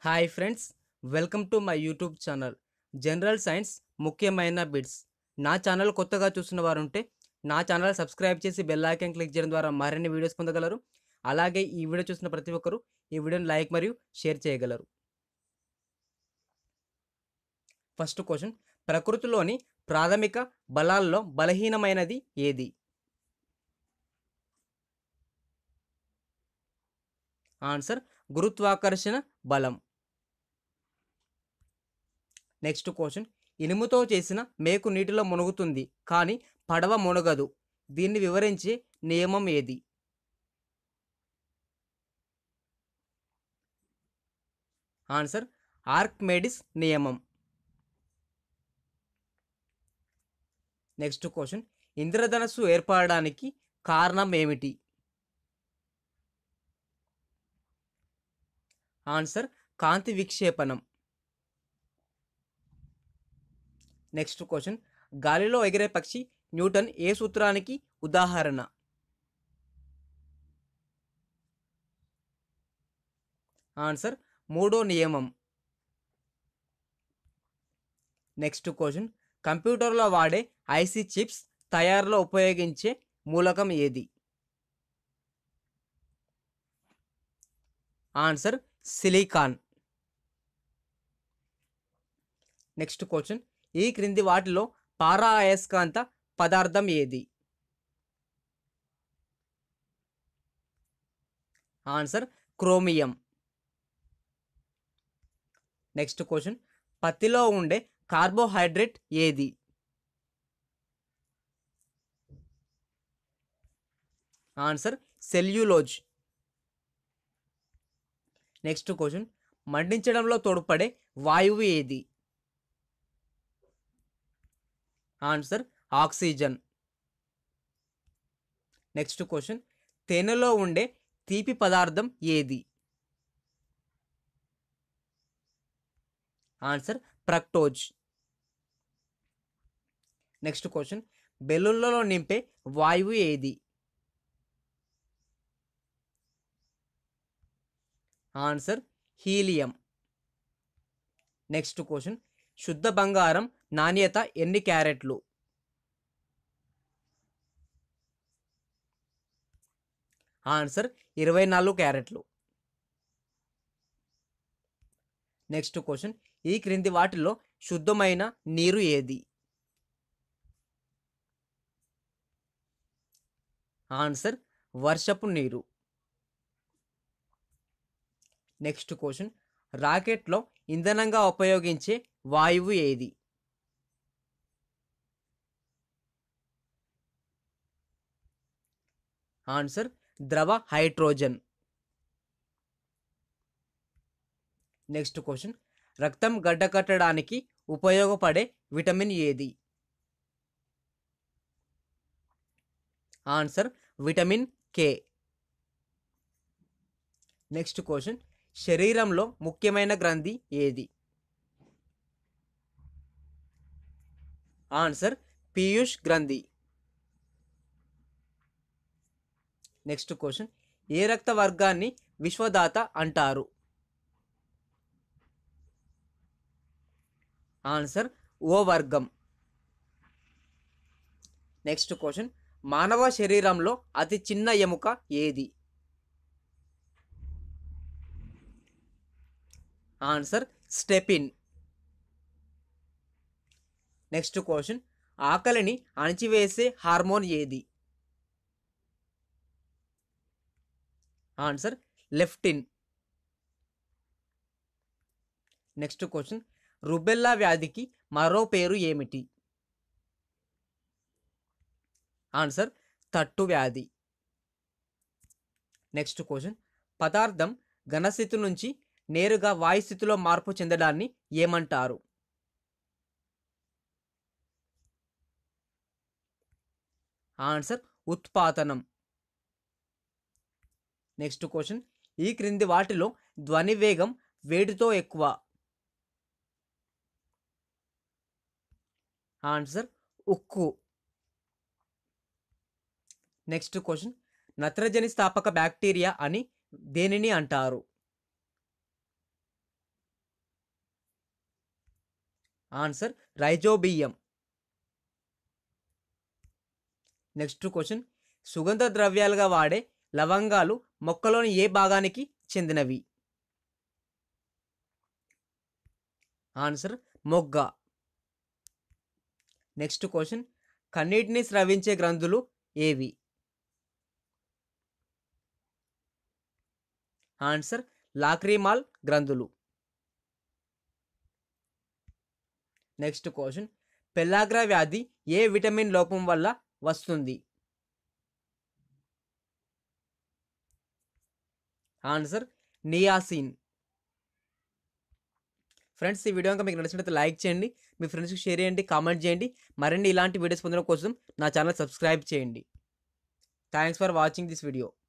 hi friends welcome to my YouTube channel general science ముఖ్యమైన bits నా channel కొత్తగా చూస్తున్న వారు ఉంటే నా ఛానల్ సబ్స్క్రైబ్ చేసి బెల్ ఐకాన్ క్లిక్ చేయడం ద్వారా మరిన్ని వీడియోస్ పొందగలరు అలాగే ఈ వీడియో చూసిన ప్రతి ఒక్కరూ ఈ వీడియోని లైక్ మరియు షేర్ చేయగలరు ఫస్ట్ క్వశ్చన్ ప్రకృతిలోని ప్రాథమిక బలాల్లో బలహీనమైనది ఏది ఆన్సర్ గురుత్వాకర్షణ బలం నెక్స్ట్ క్వశ్చన్ ఇనుముతో చేసిన మేకు నీటిలో మునుగుతుంది కానీ పడవ మునగదు దీన్ని వివరించే నియమం ఏది ఆన్సర్ ఆర్క్మెడిస్ నియమం నెక్స్ట్ క్వశ్చన్ ఇంద్రధనస్సు ఏర్పడడానికి కారణం ఏమిటి ఆన్సర్ కాంతి విక్షేపణం నెక్స్ట్ క్వశ్చన్ గాలిలో ఎగిరే పక్షి న్యూటన్ ఏ సూత్రానికి ఉదాహరణ ఆన్సర్ మూడో నియమం నెక్స్ట్ క్వశ్చన్ కంప్యూటర్లో వాడే ఐసీ చిప్స్ తయారులో ఉపయోగించే మూలకం ఏది ఆన్సర్ సిలికాన్ నెక్స్ట్ క్వశ్చన్ ఈ క్రింది వాటిలో పారా అయస్కాంత పదార్థం ఏది ఆన్సర్ క్రోమియం నెక్స్ట్ క్వశ్చన్ పత్తిలో ఉండే కార్బోహైడ్రేట్ ఏది ఆన్సర్ సెల్యులోజ్ నెక్స్ట్ క్వశ్చన్ మండించడంలో తోడ్పడే వాయువు ఏది ఆన్సర్ ఆక్సిజన్ నెక్స్ట్ క్వశ్చన్ తేనెలో ఉండే తీపి పదార్థం ఏది ఆన్సర్ ప్రక్టోజ్ నెక్స్ట్ క్వశ్చన్ బెలూన్లలో నింపే వాయువు ఏది ఆన్సర్ హీలియం నెక్స్ట్ క్వశ్చన్ శుద్ధ బంగారం నాణ్యత ఎన్ని క్యారెట్లు ఆన్సర్ ఇరవై నాలుగు క్యారెట్లు నెక్స్ట్ క్వశ్చన్ ఈ క్రింది వాటిలో శుద్ధమైన నీరు ఏది ఆన్సర్ వర్షపు నీరు నెక్స్ట్ క్వశ్చన్ రాకెట్లో ఇంధనంగా ఉపయోగించే వాయువు ఏది ఆన్సర్ ద్రవ హైడ్రోజన్ నెక్స్ట్ క్వశ్చన్ రక్తం గడ్డకట్టడానికి ఉపయోగపడే విటమిన్ ఏది answer vitamin K next question శరీరంలో ముఖ్యమైన గ్రంథి ఏది ఆన్సర్ పీయూష్ గ్రంథి నెక్స్ట్ క్వశ్చన్ ఏ రక్త వర్గాన్ని విశ్వదాత అంటారు ఆన్సర్ ఓ వర్గం నెక్స్ట్ క్వశ్చన్ మానవ శరీరంలో అతి చిన్న ఎముక ఏది ఆన్సర్ స్టెపిన్ నెక్స్ట్ క్వశ్చన్ ఆకలిని అణిచివేసే హార్మోన్ ఏది answer leptin next question rubella వ్యాధికి మరో పేరు ఏమిటి ఆన్సర్ తట్టు వ్యాధి నెక్స్ట్ క్వశ్చన్ పదార్థం ఘనస్థితి నుంచి నేరుగా వాయుస్థితిలో మార్పు చెందడాన్ని ఏమంటారు ఆన్సర్ ఉత్పాదనం నెక్స్ట్ క్వశ్చన్ ఈ క్రింది వాటిలో ధ్వని వేగం వేడితో ఎక్కువ ఆన్సర్ ఉక్కు నెక్స్ట్ క్వశ్చన్ నత్రజని స్థాపక బ్యాక్టీరియా అని దేనిని అంటారు ఆన్సర్ రైజోబియం నెక్స్ట్ క్వశ్చన్ సుగంధ ద్రవ్యాలుగా వాడే లవంగాలు మొక్కలోని ఏ భాగానికి చెందినవి ఆన్సర్ మొగ్గ నెక్స్ట్ క్వశ్చన్ కన్నీటిని స్రవించే గ్రంథులు ఏవి ఆన్సర్ లాక్రిమాల్ గ్రంథులు నెక్స్ట్ క్వశ్చన్ పెల్లాగ్రా వ్యాధి ఏ విటమిన్ లోపం వల్ల వస్తుంది ఆన్సర్ నియాసిన్ ఫ్రెండ్స్ ఈ వీడియో కనుక మీకు నచ్చినట్లయితే లైక్ చేయండి మీ ఫ్రెండ్స్కి షేర్ చేయండి కామెంట్ చేయండి మరిన్ని ఇలాంటి వీడియోస్ పొందడం కోసం నా ఛానల్ సబ్స్క్రైబ్ చేయండి thanks for watching this video